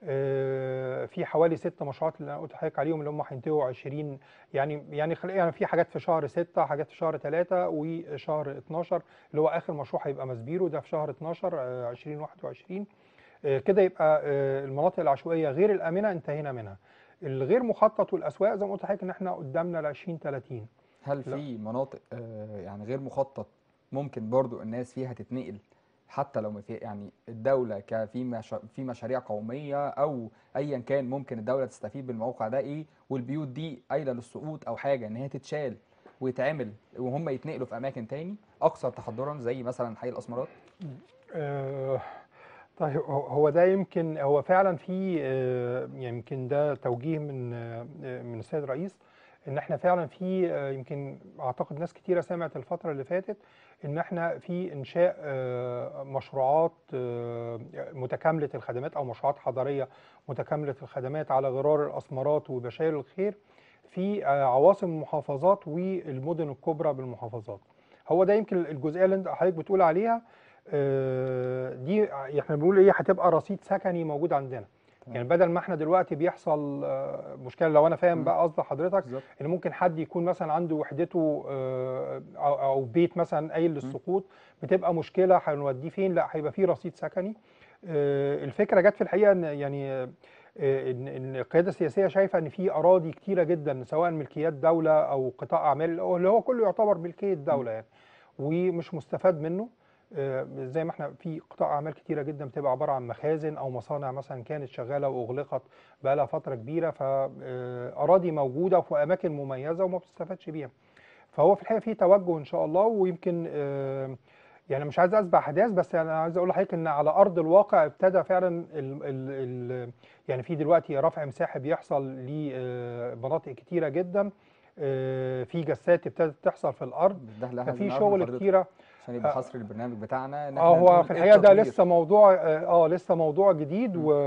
Speaker 2: آه، في حوالي ست مشروعات اللي انا قلت لحضرتك عليهم اللي هم هينتهوا 20 يعني يعني خل- يعني في حاجات في شهر 6 حاجات في شهر 3 وشهر 12 اللي هو اخر مشروع هيبقى مسبيرو ده في شهر 12 آه، 2021 آه، كده يبقى آه، المناطق العشوائيه غير الامنه انتهينا منها الغير مخطط والاسواق زي ما قلت لحضرتك ان احنا قدامنا ل 2030
Speaker 1: هل
Speaker 2: لا.
Speaker 1: في مناطق آه، يعني غير مخطط ممكن برضو الناس فيها تتنقل حتى لو ما في يعني الدولة ك- في مش في مشاريع قومية أو أيا كان ممكن الدولة تستفيد بالموقع ده إيه والبيوت دي قايلة للسقوط أو حاجة إن هي تتشال ويتعمل وهم يتنقلوا في أماكن تاني أكثر تحضرا زي مثلا حي الأسمرات
Speaker 2: آه، طيب هو هو ده يمكن هو فعلا في آه، يمكن ده توجيه من آه، من السيد الرئيس ان احنا فعلا في آه، يمكن اعتقد ناس كتيره سمعت الفتره اللي فاتت ان احنا في انشاء آه، مشروعات آه، متكامله الخدمات او مشروعات حضريه متكامله الخدمات على غرار الاسمرات وبشاير الخير في آه، عواصم المحافظات والمدن الكبرى بالمحافظات هو ده يمكن الجزئيه اللي انت حضرتك بتقول عليها آه، دي احنا بنقول ايه هتبقى رصيد سكني موجود عندنا
Speaker 1: تمام.
Speaker 2: يعني بدل ما احنا دلوقتي بيحصل آه، مشكله لو انا فاهم
Speaker 1: مم.
Speaker 2: بقى قصد حضرتك
Speaker 1: بالظبط
Speaker 2: ان ممكن حد يكون مثلا عنده وحدته آه، او أو بيت مثلا قايل للسقوط بتبقى مشكله هنوديه فين لا هيبقى فيه رصيد سكني آه، الفكره جت في الحقيقه ان يعني آه، ان إن القياده السياسيه شايفه ان في اراضي كتيره جدا سواء ملكيات دوله او قطاع اعمال اللي هو كله يعتبر ملكيه دوله يعني ومش مستفاد منه آه، زي ما احنا في قطاع اعمال كتيره جدا بتبقى عباره عن مخازن او مصانع مثلا كانت شغاله واغلقت بقى لها فتره كبيره فاراضي موجوده وفي اماكن مميزه وما بتستفادش بيها فهو في الحقيقه في توجه ان شاء الله ويمكن آه، يعني مش عايز اسبق احداث بس انا عايز اقول لحضرتك ان على ارض الواقع ابتدى فعلا ال ال ال يعني في دلوقتي رفع مساحي بيحصل لمناطق كتيره جدا آه، في جسات ابتدت تحصل في الارض
Speaker 1: ده اللي احنا
Speaker 2: ففي
Speaker 1: عايزين نعرفه من
Speaker 2: شغل
Speaker 1: حضرتك
Speaker 2: كتيره
Speaker 1: عشان يبقى
Speaker 2: آه.
Speaker 1: حصر البرنامج بتاعنا ان
Speaker 2: اه
Speaker 1: احنا
Speaker 2: هو
Speaker 1: نقول
Speaker 2: في
Speaker 1: إيه
Speaker 2: الحقيقه ده
Speaker 1: التطوير.
Speaker 2: لسه موضوع اه آه، لسه موضوع جديد
Speaker 1: م.
Speaker 2: و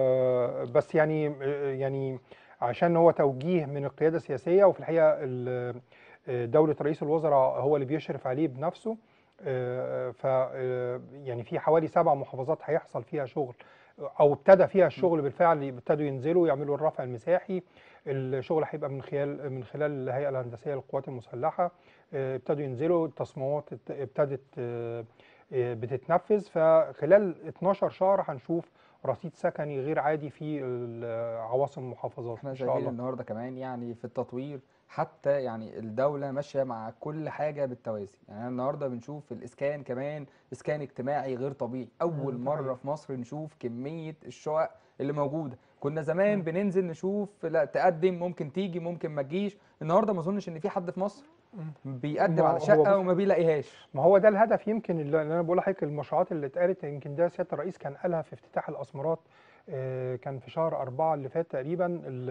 Speaker 2: بس يعني آه، يعني عشان هو توجيه من القياده السياسيه وفي الحقيقه ال- آه، دوله رئيس الوزراء هو اللي بيشرف عليه بنفسه آه، ف آه، يعني في حوالي سبع محافظات هيحصل فيها شغل او ابتدى فيها الشغل بالفعل ابتدوا ينزلوا يعملوا الرفع المساحي الشغل هيبقى من خلال من خلال الهيئه الهندسيه للقوات المسلحه آه، ابتدوا ينزلوا التصميمات ات- ابتدت آه، آه، بتتنفذ فخلال 12 شهر هنشوف رصيد سكني غير عادي في ال- عواصم المحافظات
Speaker 1: احنا
Speaker 2: ان شاء
Speaker 1: شايفين
Speaker 2: الله
Speaker 1: النهارده كمان يعني في التطوير حتى يعني الدولة ماشية مع كل حاجة بالتوازي يعني أنا النهارده بنشوف الإسكان كمان إسكان اجتماعي غير طبيعي أول
Speaker 2: ده
Speaker 1: مرة
Speaker 2: حقيقي.
Speaker 1: في مصر نشوف كمية الشقق اللي موجودة كنا زمان
Speaker 2: مم.
Speaker 1: بننزل نشوف لا تقدم ممكن تيجي ممكن ما تجيش النهارده ما اظنش ان في حد في مصر بيقدم
Speaker 2: ما
Speaker 1: على
Speaker 2: هو
Speaker 1: شقة
Speaker 2: بص-
Speaker 1: وما بيلاقيهاش
Speaker 2: ما هو ده الهدف يمكن اللي انا بقول لحضرتك المشروعات اللي اتقالت يمكن ده سياده الرئيس كان قالها في افتتاح الاسمرات آه، كان في شهر أربعة اللي فات تقريبا ال-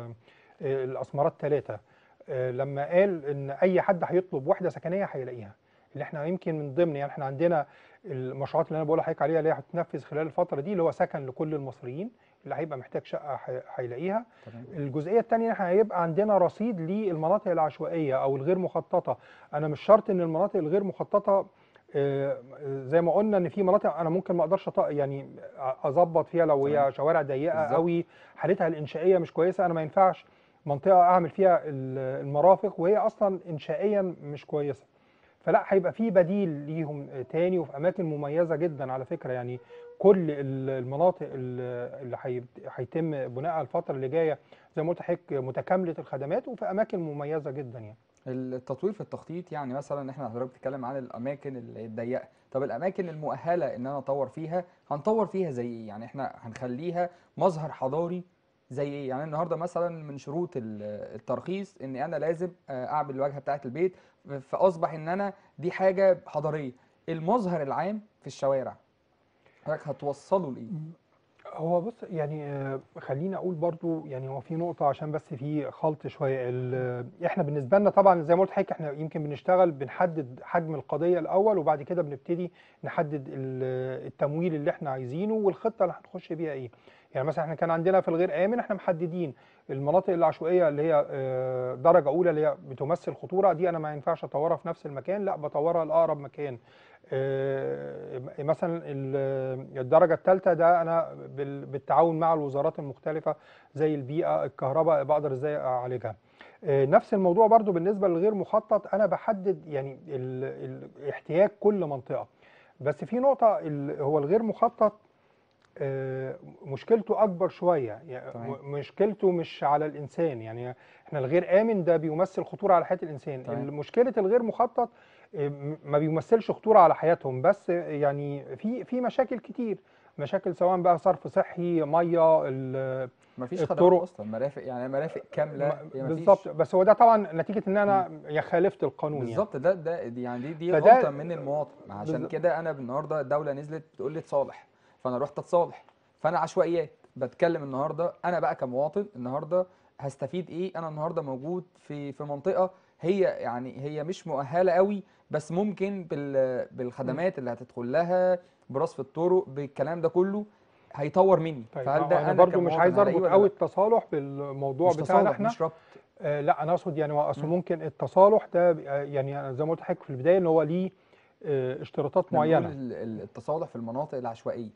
Speaker 2: آه، الاسمرات ثلاثه لما قال ان اي حد هيطلب وحده سكنيه هيلاقيها اللي احنا يمكن من ضمن يعني احنا عندنا المشروعات اللي انا بقول لحضرتك عليها اللي هي هتتنفذ خلال الفتره دي اللي هو سكن لكل المصريين اللي هيبقى محتاج شقه هي- هيلاقيها
Speaker 1: تمام
Speaker 2: الجزئيه الثانيه احنا هيبقى عندنا رصيد للمناطق العشوائيه او الغير مخططه انا مش شرط ان المناطق الغير مخططه آه، زي ما قلنا ان في مناطق انا ممكن ما اقدرش أط- يعني اظبط فيها لو
Speaker 1: تمام.
Speaker 2: هي شوارع ضيقه
Speaker 1: بالظبط.
Speaker 2: قوي حالتها الانشائيه مش كويسه انا ما ينفعش منطقه اعمل فيها ال- المرافق وهي اصلا انشائيا مش كويسه فلا هيبقى في بديل ليهم تاني وفي اماكن مميزه جدا على فكره يعني كل ال- المناطق ال- اللي هيبت- هيتم بنائها الفتره اللي جايه زي ما قلت لحضرتك متكامله الخدمات وفي اماكن مميزه جدا يعني
Speaker 1: التطوير في التخطيط يعني مثلا احنا حضرتك بتتكلم عن الاماكن اللي الضيقه طب الاماكن المؤهله ان انا اطور فيها هنطور فيها زي ايه يعني احنا هنخليها مظهر حضاري زي ايه يعني النهارده مثلا من شروط ال- الترخيص ان انا لازم آه، اعمل الواجهه بتاعه البيت فاصبح ان انا دي حاجه حضاريه المظهر العام في الشوارع حضرتك هتوصله لايه
Speaker 2: هو بص يعني آه، خليني اقول برضو يعني هو في نقطه عشان بس في خلط شويه ال- احنا بالنسبه لنا طبعا زي ما قلت لحضرتك احنا يمكن بنشتغل بنحدد حجم القضيه الاول وبعد كده بنبتدي نحدد ال- التمويل اللي احنا عايزينه والخطه اللي هنخش بيها ايه يعني مثلا احنا كان عندنا في الغير امن احنا محددين المناطق العشوائيه اللي هي آه، درجه اولى اللي هي بتمثل خطوره دي انا ما ينفعش اطورها في نفس المكان لا بطورها لاقرب مكان آه، مثلا ال- الدرجه الثالثه ده انا بال- بالتعاون مع الوزارات المختلفه زي البيئه الكهرباء بقدر ازاي اعالجها آه، نفس الموضوع برضو بالنسبه للغير مخطط انا بحدد يعني ال- ال- احتياج كل منطقه بس في نقطه ال- هو الغير مخطط آه، مشكلته اكبر شويه يعني
Speaker 1: تمام.
Speaker 2: م- مشكلته مش على الانسان يعني احنا الغير امن ده بيمثل خطوره على حياه الانسان
Speaker 1: تمام.
Speaker 2: مشكله الغير مخطط آه، م- ما بيمثلش خطوره على حياتهم بس يعني في في مشاكل كتير مشاكل سواء بقى صرف صحي ميه ال-
Speaker 1: مفيش
Speaker 2: الطرق-
Speaker 1: خدمات اصلا مرافق يعني مرافق كامله
Speaker 2: م-
Speaker 1: هي مفيش.
Speaker 2: بالظبط بس هو ده طبعا نتيجه ان انا يا خالفت القانون يعني
Speaker 1: بالظبط ده ده دي يعني دي دي
Speaker 2: فده-
Speaker 1: غلطه من المواطن عشان
Speaker 2: بالظبط.
Speaker 1: كده انا النهارده الدوله نزلت بتقول لي تصالح فانا رحت اتصالح فانا عشوائيات بتكلم النهارده انا بقى كمواطن النهارده هستفيد ايه انا النهارده موجود في في منطقه هي يعني هي مش مؤهله قوي بس ممكن بال بالخدمات اللي هتدخل لها برصف الطرق بالكلام ده كله هيطور مني
Speaker 2: طيب
Speaker 1: فهل ده
Speaker 2: انا
Speaker 1: انا
Speaker 2: برضو مش
Speaker 1: كمواطن
Speaker 2: عايز
Speaker 1: هلاقيه
Speaker 2: اربط
Speaker 1: ولا
Speaker 2: قوي
Speaker 1: لا؟
Speaker 2: التصالح بالموضوع
Speaker 1: مش
Speaker 2: بتاعنا
Speaker 1: تصالح
Speaker 2: احنا
Speaker 1: مش ربط
Speaker 2: آه لا انا اقصد يعني هو اصل
Speaker 1: مم.
Speaker 2: ممكن التصالح ده بيبقى- يعني أنا زي ما قلت لحضرتك في البدايه ان هو ليه آه اشتراطات
Speaker 1: احنا بنقول
Speaker 2: معينه
Speaker 1: ال- ال- التصالح في المناطق العشوائيه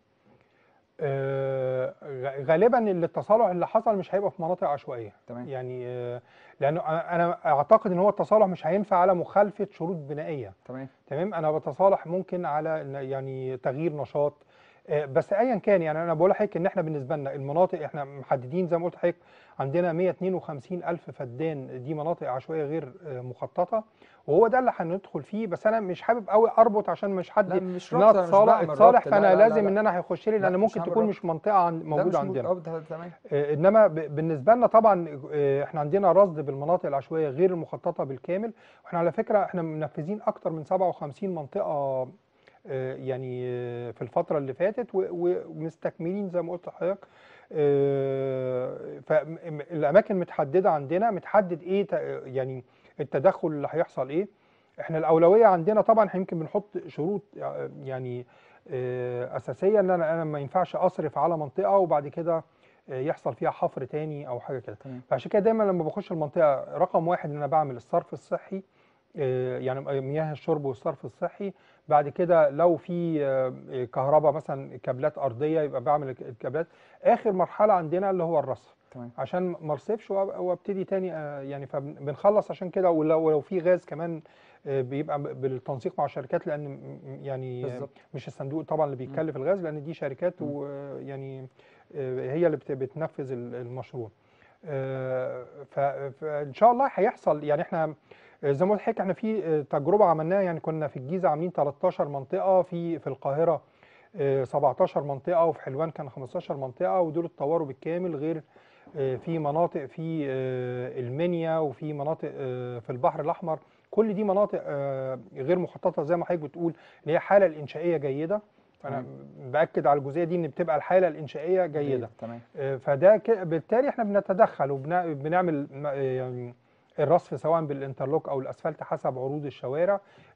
Speaker 2: آه غ- غالبا التصالح اللي حصل مش هيبقى في مناطق عشوائيه
Speaker 1: تمام
Speaker 2: يعني آه لانه انا أنا اعتقد ان هو التصالح مش هينفع على مخالفه شروط بنائيه
Speaker 1: تمام
Speaker 2: تمام انا بتصالح ممكن على إن يعني تغيير نشاط آه، بس ايا كان يعني انا بقول لحضرتك ان احنا بالنسبه لنا المناطق احنا محددين زي ما قلت لحضرتك عندنا 152 الف فدان دي مناطق عشوائيه غير آه، مخططه وهو ده اللي هندخل فيه بس انا مش حابب قوي اربط عشان مش
Speaker 1: لا
Speaker 2: حد
Speaker 1: مش
Speaker 2: ان
Speaker 1: ربط
Speaker 2: انا
Speaker 1: انا مش
Speaker 2: اتصالح
Speaker 1: بعمل
Speaker 2: اتصالح
Speaker 1: ربط لا
Speaker 2: فانا
Speaker 1: لا لا
Speaker 2: لازم
Speaker 1: لا
Speaker 2: ان انا هيخش لي
Speaker 1: لا
Speaker 2: لان
Speaker 1: مش
Speaker 2: ممكن
Speaker 1: هعمل
Speaker 2: تكون
Speaker 1: ربط
Speaker 2: مش منطقه عن
Speaker 1: ده
Speaker 2: موجوده
Speaker 1: مش
Speaker 2: عندنا
Speaker 1: ربط ده تمام
Speaker 2: آه، انما ب- بالنسبه لنا طبعا آه، احنا عندنا رصد بالمناطق العشوائيه غير المخططه بالكامل واحنا على فكره احنا منفذين اكتر من 57 منطقه آه، يعني آه، في الفتره اللي فاتت و- و- ومستكملين زي ما قلت لحضرتك فالاماكن متحدده عندنا متحدد ايه ت- يعني التدخل اللي هيحصل ايه احنا الاولويه عندنا طبعا احنا يمكن بنحط شروط آه، يعني آه، اساسيه ان انا انا ما ينفعش اصرف على منطقه وبعد كده آه، يحصل فيها حفر تاني او حاجه كده
Speaker 1: تمام
Speaker 2: فعشان كده دايما لما بخش المنطقه رقم واحد ان انا بعمل الصرف الصحي آه، يعني مياه الشرب والصرف الصحي بعد كده لو في آه، كهرباء مثلا كابلات ارضيه يبقى بعمل الك- الكابلات اخر مرحله عندنا اللي هو الرصف
Speaker 1: تمام
Speaker 2: عشان ما ارصفش وأب- وابتدي تاني آه، يعني فبنخلص عشان كده ولو ولو في غاز كمان آه، بيبقى ب- بالتنسيق مع الشركات لان م- م- يعني آه،
Speaker 1: بالظبط
Speaker 2: مش الصندوق طبعا اللي بيتكلف الغاز لان دي شركات
Speaker 1: مم.
Speaker 2: ويعني هي اللي بت- بتنفذ ال- المشروع آه، ف- فان شاء الله هيحصل يعني احنا آه، زي ما قلت لحضرتك احنا في آه، تجربه عملناها يعني كنا في الجيزه عاملين 13 منطقه في في القاهره آه، 17 منطقه وفي حلوان كان 15 منطقه ودول اتطوروا بالكامل غير آه، في مناطق في آه، المنيا وفي مناطق آه، في البحر الاحمر كل دي مناطق آه، غير مخططه زي ما حضرتك بتقول اللي هي الحاله الانشائيه جيده انا باكد على الجزئيه دي ان بتبقى الحاله الانشائيه جيده
Speaker 1: تمام
Speaker 2: آه، فده ك- بالتالي احنا بنتدخل وبنعمل يعني الرصف سواء بالانترلوك او الاسفلت حسب عروض الشوارع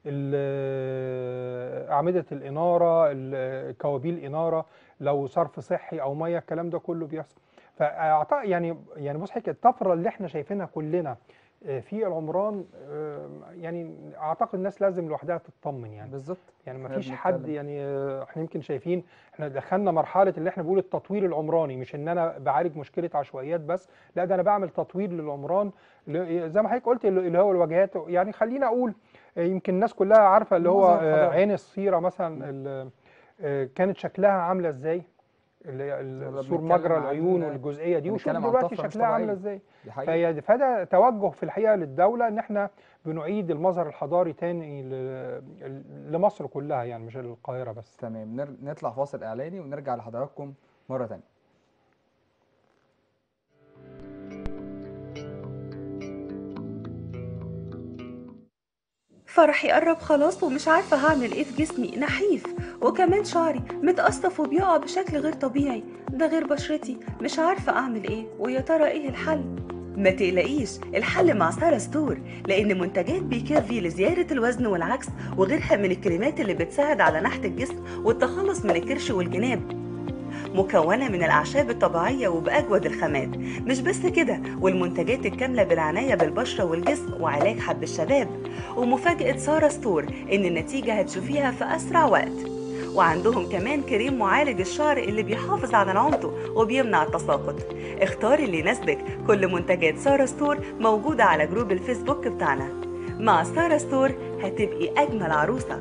Speaker 2: ال- اعمده الاناره ال- كوابيل اناره لو صرف صحي او ميه الكلام ده كله بيحصل فاعتقد يعني يعني بص حضرتك الطفره اللي احنا شايفينها كلنا آه، في العمران آه، يعني اعتقد الناس لازم لوحدها تطمن يعني
Speaker 1: بالظبط
Speaker 2: يعني ما
Speaker 1: احنا
Speaker 2: فيش حد
Speaker 1: بنتكلم.
Speaker 2: يعني آه، احنا يمكن شايفين احنا دخلنا مرحله اللي احنا بنقول التطوير العمراني مش ان انا بعالج مشكله عشوائيات بس لا ده انا بعمل تطوير للعمران ل- زي ما حضرتك قلت اللي اللي هو الواجهات يعني خلينا اقول آه، يمكن الناس كلها عارفه اللي هو
Speaker 1: المظهر
Speaker 2: آه،
Speaker 1: الحضاري.
Speaker 2: عين الصيره مثلا ال- آه، كانت شكلها عامله ازاي اللي هي
Speaker 1: ولا
Speaker 2: السور
Speaker 1: بنتكلم
Speaker 2: مجرى
Speaker 1: عن-
Speaker 2: العيون والجزئيه دي وشوف
Speaker 1: بنتكلم عن
Speaker 2: دلوقتي
Speaker 1: طفرة مش
Speaker 2: شكلها عامله
Speaker 1: طبيعية.
Speaker 2: ازاي
Speaker 1: دي حقيقة
Speaker 2: فهي فده توجه في الحقيقه للدوله ان احنا بنعيد المظهر الحضاري تاني ل- لمصر كلها يعني مش القاهره بس
Speaker 1: تمام نر... نطلع فاصل اعلاني ونرجع لحضراتكم مره تانية
Speaker 3: فرحي قرب خلاص ومش عارفة هعمل ايه في جسمي نحيف وكمان شعري متقصف وبيقع بشكل غير طبيعي ده غير بشرتي مش عارفة اعمل ايه ويا ترى ايه الحل ما تقلقيش الحل مع سارة ستور لأن منتجات بيكافي لزيادة الوزن والعكس وغيرها من الكريمات اللي بتساعد على نحت الجسم والتخلص من الكرش والجناب مكونة من الأعشاب الطبيعية وبأجود الخامات مش بس كده والمنتجات الكاملة بالعناية بالبشرة والجسم وعلاج حب الشباب ومفاجأة سارة ستور إن النتيجة هتشوفيها في أسرع وقت وعندهم كمان كريم معالج الشعر اللي بيحافظ على نعومته وبيمنع التساقط اختاري اللي يناسبك كل منتجات سارة ستور موجودة على جروب الفيسبوك بتاعنا مع سارة ستور هتبقي أجمل عروسة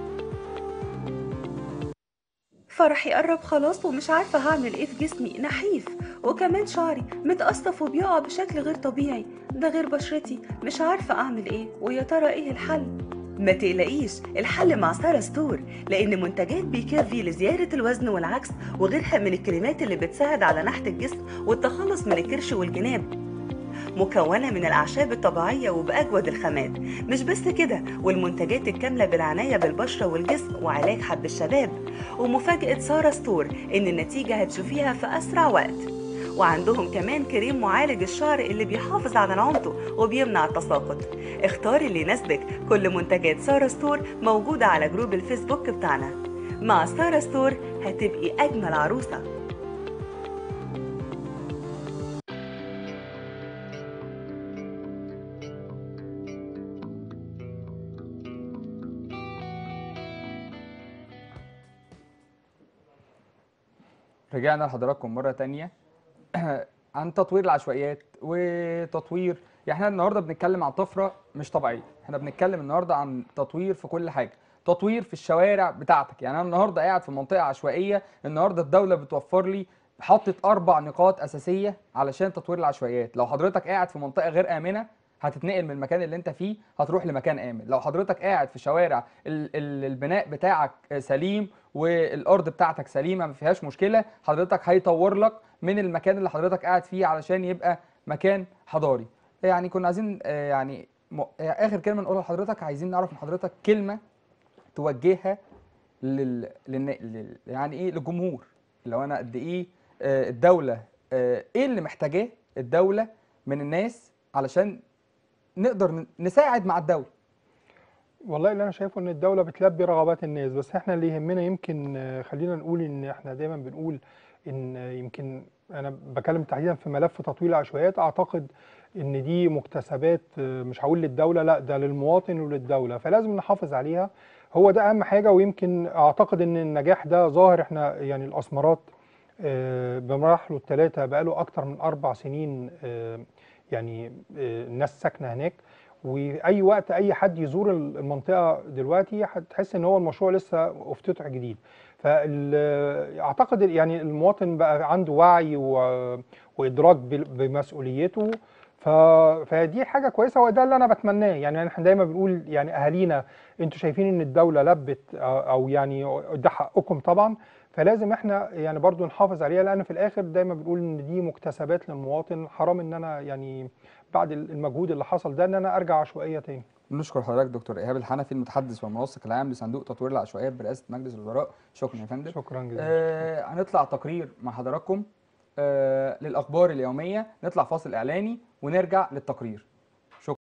Speaker 3: فرحي قرب خلاص ومش عارفة هعمل ايه في جسمي نحيف وكمان شعري متقصف وبيقع بشكل غير طبيعي ده غير بشرتي مش عارفة اعمل ايه ويا ترى ايه الحل ما تقلقيش الحل مع سارة ستور لأن منتجات بيكافي لزيادة الوزن والعكس وغيرها من الكريمات اللي بتساعد على نحت الجسم والتخلص من الكرش والجناب مكونة من الأعشاب الطبيعية وبأجود الخامات مش بس كده والمنتجات الكاملة بالعناية بالبشرة والجسم وعلاج حب الشباب ومفاجأة سارة ستور إن النتيجة هتشوفيها في أسرع وقت وعندهم كمان كريم معالج الشعر اللي بيحافظ على نعومته وبيمنع التساقط اختار اللي يناسبك كل منتجات سارة ستور موجودة على جروب الفيسبوك بتاعنا مع سارة ستور هتبقي أجمل عروسة
Speaker 1: رجعنا لحضراتكم مرة تانية عن تطوير العشوائيات وتطوير يعني احنا النهارده بنتكلم عن طفرة مش طبيعية احنا بنتكلم النهارده عن تطوير في كل حاجة تطوير في الشوارع بتاعتك يعني انا النهارده قاعد في منطقة عشوائية النهارده الدولة بتوفر لي حطت اربع نقاط اساسية علشان تطوير العشوائيات لو حضرتك قاعد في منطقة غير آمنة هتتنقل من المكان اللي انت فيه هتروح لمكان آمن لو حضرتك قاعد في شوارع ال- ال- البناء بتاعك سليم والارض بتاعتك سليمه ما فيهاش مشكله حضرتك هيطور لك من المكان اللي حضرتك قاعد فيه علشان يبقى مكان حضاري يعني كنا عايزين آه، يعني م- آه، اخر كلمه نقولها لحضرتك عايزين نعرف من حضرتك كلمه توجهها لل... لل... لل... يعني ايه للجمهور لو انا قد ايه آه، الدوله آه، ايه اللي محتاجاه الدوله من الناس علشان نقدر ن- نساعد مع الدوله
Speaker 2: والله اللي انا شايفه ان الدوله بتلبي رغبات الناس بس احنا اللي يهمنا يمكن آه، خلينا نقول ان احنا دايما بنقول ان آه، يمكن انا بكلم تحديدا في ملف تطوير العشوائيات اعتقد ان دي مكتسبات آه، مش هقول للدوله لا ده للمواطن وللدوله فلازم نحافظ عليها هو ده اهم حاجه ويمكن اعتقد ان النجاح ده ظاهر احنا يعني الاسمرات آه، بمراحله الثلاثه بقاله اكتر من اربع سنين آه، يعني آه، الناس ساكنه هناك واي وقت اي حد يزور المنطقه دلوقتي هتحس ان هو المشروع لسه افتتح جديد فاعتقد يعني المواطن بقى عنده وعي و- وادراك بال- بمسؤوليته ف... فدي حاجه كويسه وده اللي انا بتمناه يعني احنا دايما بنقول يعني اهالينا انتوا شايفين ان الدوله لبت او يعني ده حقكم طبعا فلازم احنا يعني برضو نحافظ عليها لان في الاخر دايما بنقول ان دي مكتسبات للمواطن حرام ان انا يعني بعد المجهود اللي حصل ده ان انا ارجع عشوائيه تاني
Speaker 1: نشكر حضرتك دكتور ايهاب الحنفي المتحدث والمنسق العام لصندوق تطوير العشوائيات برئاسه مجلس الوزراء شكرا يا فندم
Speaker 2: شكرا جزيلا
Speaker 1: آه هنطلع تقرير مع حضراتكم آه للاخبار اليوميه نطلع فاصل اعلاني ونرجع للتقرير